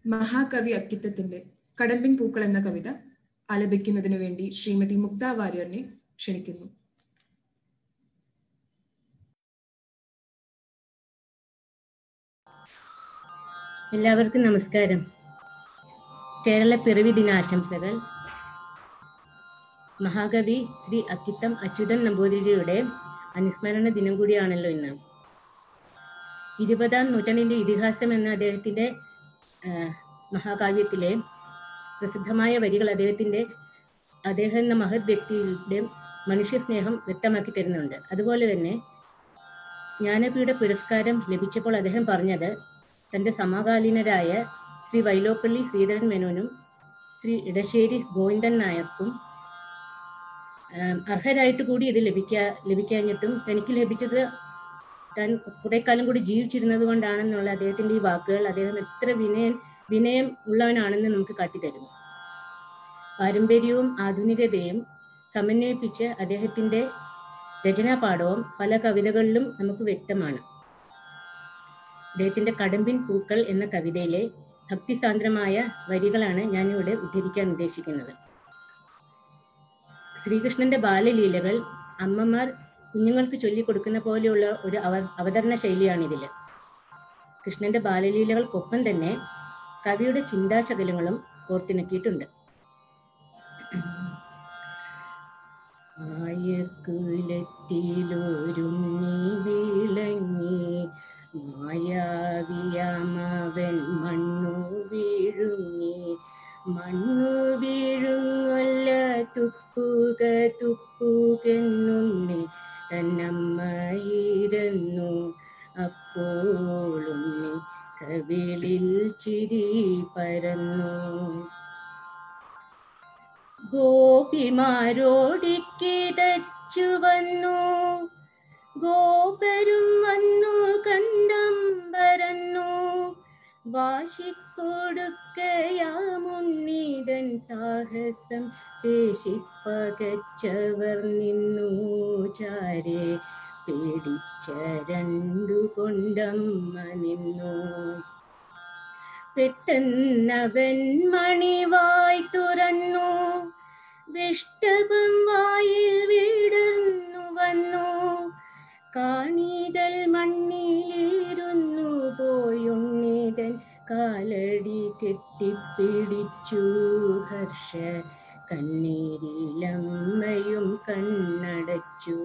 മഹാകവി അക്കിത്തത്തിന്റെ കടമ്പിൻ പൂക്കൾ എന്ന കവിത ആലപിക്കുന്നതിനു വേണ്ടി ശ്രീമതി മുക്ത വാര്യറിനെ ക്ഷണിക്കുന്നു എല്ലാവർക്കും നമസ്കാരം കേരള പിറവി ദിനാശംസകൾ മഹാകവി ശ്രീ അക്കിത്തം അച്യുതൻ നമ്പൂതിരിയുടെ അനുസ്മരണ ദിനം കൂടിയാണല്ലോ ഇന്ന് ഇരുപതാം നൂറ്റാണ്ടിന്റെ ഇതിഹാസം എന്ന അദ്ദേഹത്തിന്റെ ആ, മഹാകാവ്യത്തിലെ പ്രസിദ്ധമായ വരികൾ അദ്ദേഹത്തിന്റെ അദ്ദേഹം എന്ന മഹത് വ്യക്തിയുടെ മനുഷ്യസ്നേഹം വ്യക്തമാക്കി തരുന്നുണ്ട് അതുപോലെ തന്നെ ജ്ഞാനപീഠ പുരസ്കാരം ലഭിച്ചപ്പോൾ അദ്ദേഹം പറഞ്ഞത് തന്റെ സമകാലീനരായ ശ്രീ വൈലോപ്പള്ളി ശ്രീധരൻ മേനോനും ശ്രീ ഇടശ്ശേരി ഗോവിന്ദൻ നായർക്കും ആം, അർഹരായിട്ട് കൂടി ഇത് ലഭിക്കാ ലഭിക്കാഞ്ഞിട്ടും തനിക്ക് ലഭിച്ചത് താൻ കുറെ കാലം കൂടി ജീവിച്ചിരുന്നത് കൊണ്ടാണെന്നുള്ള അദ്ദേഹത്തിന്റെ ഈ വാക്കുകൾ അദ്ദേഹം എത്ര വിനയൻ വിനയം ഉള്ളവനാണെന്ന് നമുക്ക് കാട്ടിത്തരുന്നു പാരമ്പര്യവും ആധുനികതയും സമന്വയിപ്പിച്ച് അദ്ദേഹത്തിന്റെ രചനാപാഠവും പല കവിതകളിലും നമുക്ക് വ്യക്തമാണ് അദ്ദേഹത്തിന്റെ കടമ്പിൻ പൂക്കൾ എന്ന കവിതയിലെ ഭക്തിസാന്ദ്രമായ വരികളാണ് ഞാനിവിടെ ഉദ്ധരിക്കാൻ ഉദ്ദേശിക്കുന്നത് ശ്രീകൃഷ്ണന്റെ ബാലലീലകൾ അമ്മമാർ കുഞ്ഞുങ്ങൾക്ക് ചൊല്ലിക്കൊടുക്കുന്ന പോലെയുള്ള ഒരു അവ അവതരണ ശൈലിയാണ് ഇതില് കൃഷ്ണന്റെ ബാലലീലകൾക്കൊപ്പം തന്നെ കവിയുടെ ചിന്താശകലങ്ങളും കോർത്തിണക്കിയിട്ടുണ്ട് ആയക്കുലത്തിലൊരുങ്ങി വിളങ്ങി മായാവിയാമവൻ മണ്ണു വീഴുങ്ങി മണ്ണു വീഴുങ്ങൊല്ല തുപ്പുക തുപ്പുകെന്നുണ്ണി തന്നമ്മയിരുന്നു അപ്പോളുണ്ണി കവിളിൽ ചിരി പരന്നു ഗോപിമാരോടിക്കിതച്ചു വന്നു ഗോപരും വന്നു കണ്ടം പരന്നു വാശിക്കൊടുക്കയാമുണ്ണീതൻ സാഹസം പേശിപ്പകച്ചവർ നിന്നു ചാരെ പേടിച്ച രണ്ടു കൊണ്ടമ്മ നിന്നു പെട്ടെന്നവൻ മണിവായി തുറന്നു വിഷ്ടപം വായിൽ വീടന്നു വന്നു കാണികൾ മണ്ണിലിരുന്നു പോയുണ്ണീതൻ കാലടി കെട്ടിപ്പിടിച്ചു ഹർഷ കണ്ണീരിലമ്മയും കണ്ണടച്ചു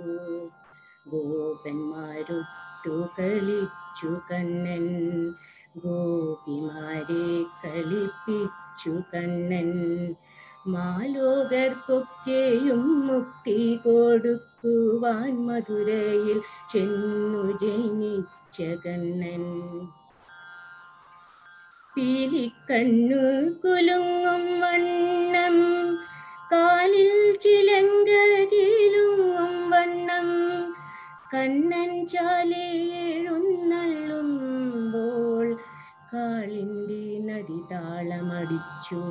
ഗോപന്മാരൊത്തു കളിച്ചു കണ്ണൻ ഗോപിമാരെ കളിപ്പിച്ചു കണ്ണൻ മാലോകർക്കൊക്കെയും മുക്തി കൊടുക്കുവാൻ മധുരയിൽ ചെന്നു ജനിച്ച കണ്ണൻ പീലിക്കണ്ണു കുലുങ്ങും വണ്ണം കാലിൽ ചിലങ്കയിലുങ്ങും വണ്ണം കണ്ണൻ ചാലെഴുന്നള്ളുമ്പോൾ കാളിന്തി നദി താളമടിച്ചു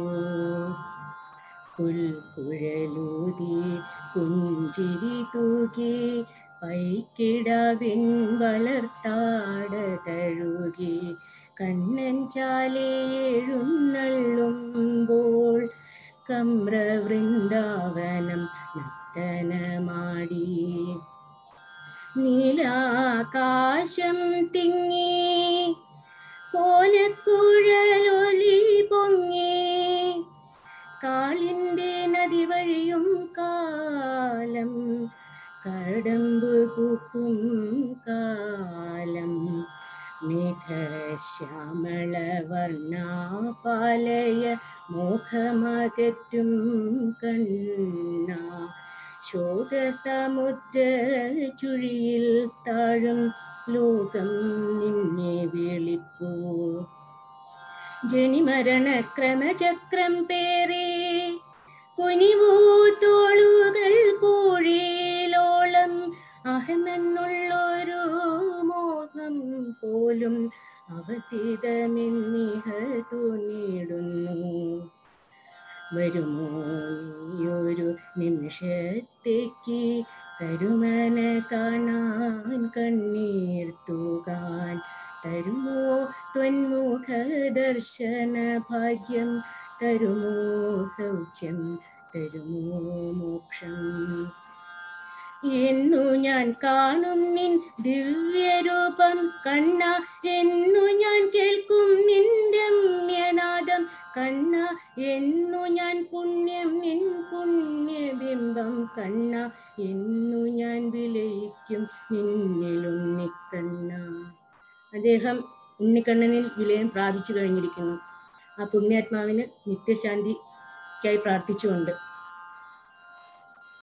പുൽക്കുഴലൂതി പുഞ്ചിരി തൂകി പൈക്കിടവിൻ വളർത്താട തഴുകി കണ്ണൻ ചാലെഴുന്നള്ളുമ്പോൾ കമ്രവൃന്ദാവനം നർത്തനമാടി നീലാകാശം തിങ്ങി കോലക്കുഴലൊലി പൊങ്ങി കാളിന്റെ നദി വഴിയും കാലം കടമ്പ് പൂക്കും കാലം മേഘശ്യാമള വർണ്ണാപാലയ മോഹമകറ്റും കണ്ണ ശോകസമുദ്ര ചുഴിയിൽ താഴും ലോകം നിന്നെ വിളിപ്പൂ ജനിമരണ ക്രമചക്രം പേറി കുനിവൂ തോളുകൾ പൂഴിയിലോളം അഹമെന്നുള്ളൊരു മോഹം പോലും അവസിതമെന്നിഹ തോന്നിയിടുന്നു വരുമോ നീയൊരു നിമിഷത്തേക്ക് കരുമന കാണാൻ കണ്ണീർ തൂകാൻ തരുമോ ത്വന്മുഖ ദർശന ഭാഗ്യം തരുമോ സൗഖ്യം തരുമോ മോക്ഷം എന്നു ഞാൻ കാണും നിൻ ദിവ്യരൂപം കണ്ണ എന്നു ഞാൻ കേൾക്കും നിൻ രമ്യനാദം കണ്ണ എന്നു ഞാൻ പുണ്യം നിൻ പുണ്യബിംബം കണ്ണ എന്നു ഞാൻ വിലയിക്കും നിന്നിലുണ്ണിക്കണ്ണ അദ്ദേഹം ഉണ്ണിക്കണ്ണനിൽ വിലയം പ്രാപിച്ചു കഴിഞ്ഞിരിക്കുന്നു ആ പുണ്യാത്മാവിന് നിത്യശാന്തിക്കായി പ്രാർത്ഥിച്ചുകൊണ്ട്